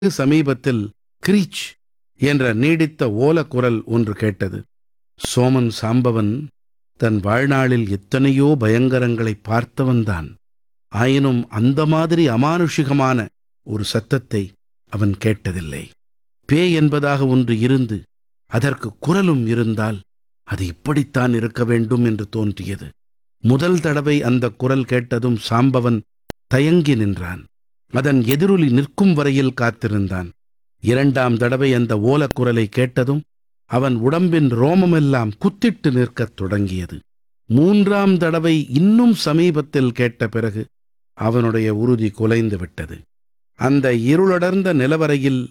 சமீபத்தில் கிரீச் என்ற நீடித்த ஓலக்குரல் ஒன்று கேட்டது சோமன் சாம்பவன் தன் வாழ்நாளில் எத்தனையோ பயங்கரங்களை பார்த்தவன்தான் ஆயினும் அந்த மாதிரி அமானுஷிகமான ஒரு சத்தத்தை அவன் கேட்டதில்லை பேய் என்பதாக ஒன்று இருந்து அதற்கு குரலும் இருந்தால் அது இப்படித்தான் இருக்க வேண்டும் என்று தோன்றியது முதல் தடவை அந்த குரல் கேட்டதும் சாம்பவன் தயங்கி நின்றான் அதன் எதிரொலி நிற்கும் வரையில் காத்திருந்தான் இரண்டாம் தடவை அந்த ஓலக்குரலை கேட்டதும் அவன் உடம்பின் ரோமமெல்லாம் குத்திட்டு நிற்கத் தொடங்கியது மூன்றாம் தடவை இன்னும் சமீபத்தில் கேட்ட பிறகு அவனுடைய உறுதி குலைந்து விட்டது அந்த இருளடர்ந்த நிலவரையில்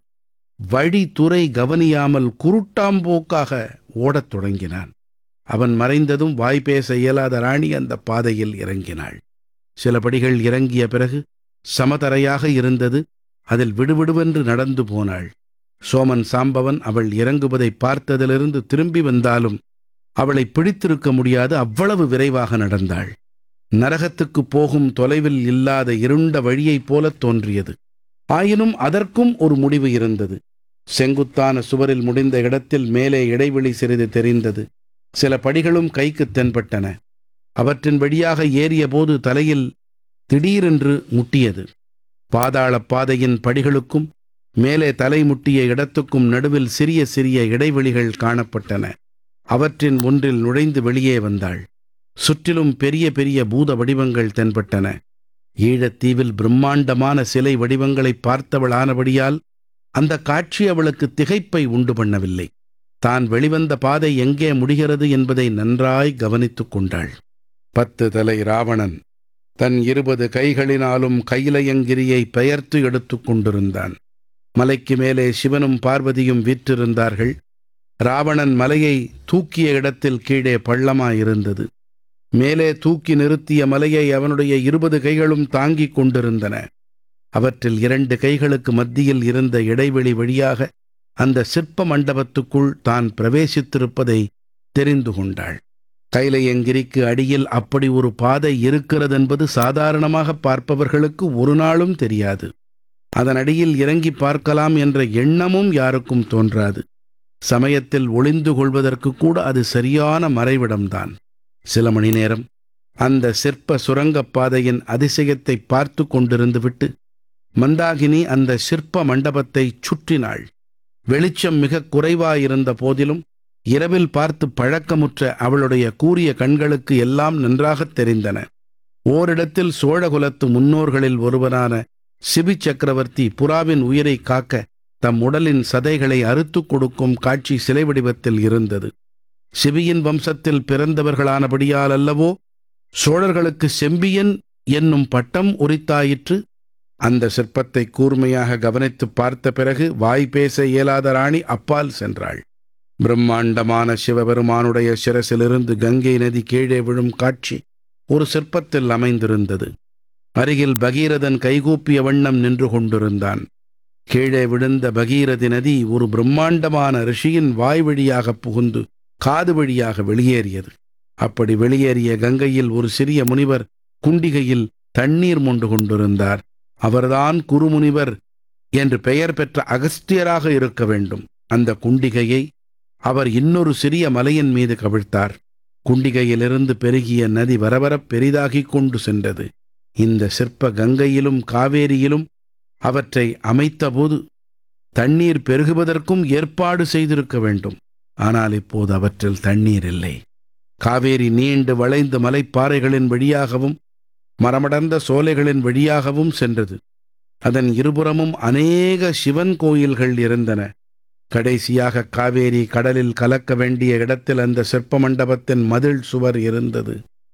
வழி துறை கவனியாமல் குருட்டாம்போக்காக ஓடத் தொடங்கினான் அவன் மறைந்ததும் வாய் பேச இயலாத ராணி அந்த பாதையில் இறங்கினாள் சில படிகள் இறங்கிய பிறகு சமதரையாக இருந்தது அதில் விடுவிடுவென்று நடந்து போனாள் சோமன் சாம்பவன் அவள் இறங்குவதை பார்த்ததிலிருந்து திரும்பி வந்தாலும் அவளை பிடித்திருக்க முடியாது அவ்வளவு விரைவாக நடந்தாள் நரகத்துக்குப் போகும் தொலைவில் இல்லாத இருண்ட வழியைப் போலத் தோன்றியது ஆயினும் அதற்கும் ஒரு முடிவு இருந்தது செங்குத்தான சுவரில் முடிந்த இடத்தில் மேலே இடைவெளி சிறிது தெரிந்தது சில படிகளும் கைக்குத் தென்பட்டன அவற்றின் வழியாக ஏறியபோது தலையில் திடீரென்று முட்டியது பாதாளப் பாதையின் படிகளுக்கும் மேலே தலை முட்டிய இடத்துக்கும் நடுவில் சிறிய சிறிய இடைவெளிகள் காணப்பட்டன அவற்றின் ஒன்றில் நுழைந்து வெளியே வந்தாள் சுற்றிலும் பெரிய பெரிய பூத வடிவங்கள் தென்பட்டன ஈழத்தீவில் பிரம்மாண்டமான சிலை வடிவங்களை பார்த்தவளானபடியால் அந்த காட்சி அவளுக்கு திகைப்பை உண்டு பண்ணவில்லை தான் வெளிவந்த பாதை எங்கே முடிகிறது என்பதை நன்றாய் கவனித்துக் கொண்டாள் பத்து தலை ராவணன் தன் இருபது கைகளினாலும் கையிலயங்கிரியை பெயர்த்து எடுத்துக் கொண்டிருந்தான் மலைக்கு மேலே சிவனும் பார்வதியும் வீற்றிருந்தார்கள் ராவணன் மலையை தூக்கிய இடத்தில் கீழே பள்ளமாயிருந்தது மேலே தூக்கி நிறுத்திய மலையை அவனுடைய இருபது கைகளும் தாங்கிக் கொண்டிருந்தன அவற்றில் இரண்டு கைகளுக்கு மத்தியில் இருந்த இடைவெளி வழியாக அந்த சிற்ப மண்டபத்துக்குள் தான் பிரவேசித்திருப்பதை தெரிந்து கொண்டாள் கைலையங்கிரிக்கு அடியில் அப்படி ஒரு பாதை இருக்கிறதென்பது சாதாரணமாக பார்ப்பவர்களுக்கு ஒரு நாளும் தெரியாது அதன் அடியில் இறங்கி பார்க்கலாம் என்ற எண்ணமும் யாருக்கும் தோன்றாது சமயத்தில் ஒளிந்து கொள்வதற்கு கூட அது சரியான மறைவிடம்தான் சில மணி நேரம் அந்த சிற்ப சுரங்கப் பாதையின் அதிசயத்தை பார்த்து கொண்டிருந்து விட்டு மந்தாகினி அந்த சிற்ப மண்டபத்தை சுற்றினாள் வெளிச்சம் மிக குறைவாயிருந்த போதிலும் இரவில் பார்த்து பழக்கமுற்ற அவளுடைய கூரிய கண்களுக்கு எல்லாம் நன்றாகத் தெரிந்தன ஓரிடத்தில் சோழகுலத்து முன்னோர்களில் ஒருவரான சிபி சக்கரவர்த்தி புறாவின் உயிரை காக்க தம் உடலின் சதைகளை அறுத்துக் கொடுக்கும் காட்சி சிலை வடிவத்தில் இருந்தது சிபியின் வம்சத்தில் பிறந்தவர்களானபடியால் அல்லவோ சோழர்களுக்கு செம்பியன் என்னும் பட்டம் உரித்தாயிற்று அந்த சிற்பத்தை கூர்மையாக கவனித்துப் பார்த்த பிறகு வாய் பேச இயலாத ராணி அப்பால் சென்றாள் பிரம்மாண்டமான சிவபெருமானுடைய சிரசிலிருந்து கங்கை நதி கீழே விழும் காட்சி ஒரு சிற்பத்தில் அமைந்திருந்தது அருகில் பகீரதன் கைகூப்பிய வண்ணம் நின்று கொண்டிருந்தான் கீழே விழுந்த பகீரதி நதி ஒரு பிரம்மாண்டமான ரிஷியின் வாய் வழியாக புகுந்து காது வழியாக வெளியேறியது அப்படி வெளியேறிய கங்கையில் ஒரு சிறிய முனிவர் குண்டிகையில் தண்ணீர் மொண்டு கொண்டிருந்தார் அவர்தான் குருமுனிவர் என்று பெயர் பெற்ற அகஸ்தியராக இருக்க வேண்டும் அந்த குண்டிகையை அவர் இன்னொரு சிறிய மலையின் மீது கவிழ்த்தார் குண்டிகையிலிருந்து பெருகிய நதி வரவரப் பெரிதாகிக் கொண்டு சென்றது இந்த சிற்ப கங்கையிலும் காவேரியிலும் அவற்றை அமைத்தபோது தண்ணீர் பெருகுவதற்கும் ஏற்பாடு செய்திருக்க வேண்டும் ஆனால் இப்போது அவற்றில் தண்ணீர் இல்லை காவேரி நீண்டு வளைந்து மலைப்பாறைகளின் வழியாகவும் மரமடர்ந்த சோலைகளின் வழியாகவும் சென்றது அதன் இருபுறமும் அநேக சிவன் கோயில்கள் இருந்தன கடைசியாக காவேரி கடலில் கலக்க வேண்டிய இடத்தில் அந்த சிற்ப மண்டபத்தின் மதில் சுவர் இருந்தது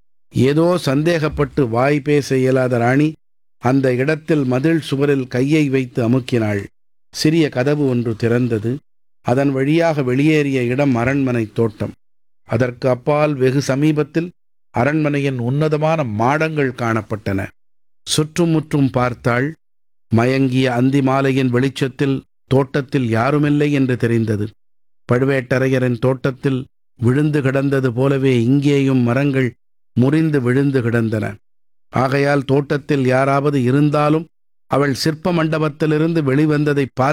ஏதோ சந்தேகப்பட்டு வாய் பேச இயலாத ராணி அந்த இடத்தில் மதில் சுவரில் கையை வைத்து அமுக்கினாள் சிறிய கதவு ஒன்று திறந்தது அதன் வழியாக வெளியேறிய இடம் அரண்மனை தோட்டம் அதற்கு அப்பால் வெகு சமீபத்தில் அரண்மனையின் உன்னதமான மாடங்கள் காணப்பட்டன சுற்றும் முற்றும் பார்த்தாள் மயங்கிய அந்தி மாலையின் வெளிச்சத்தில் தோட்டத்தில் யாருமில்லை என்று தெரிந்தது பழுவேட்டரையரின் தோட்டத்தில் விழுந்து கிடந்தது போலவே இங்கேயும் மரங்கள் முறிந்து விழுந்து கிடந்தன ஆகையால் தோட்டத்தில் யாராவது இருந்தாலும் அவள் சிற்ப மண்டபத்திலிருந்து வெளிவந்ததை பார்த்து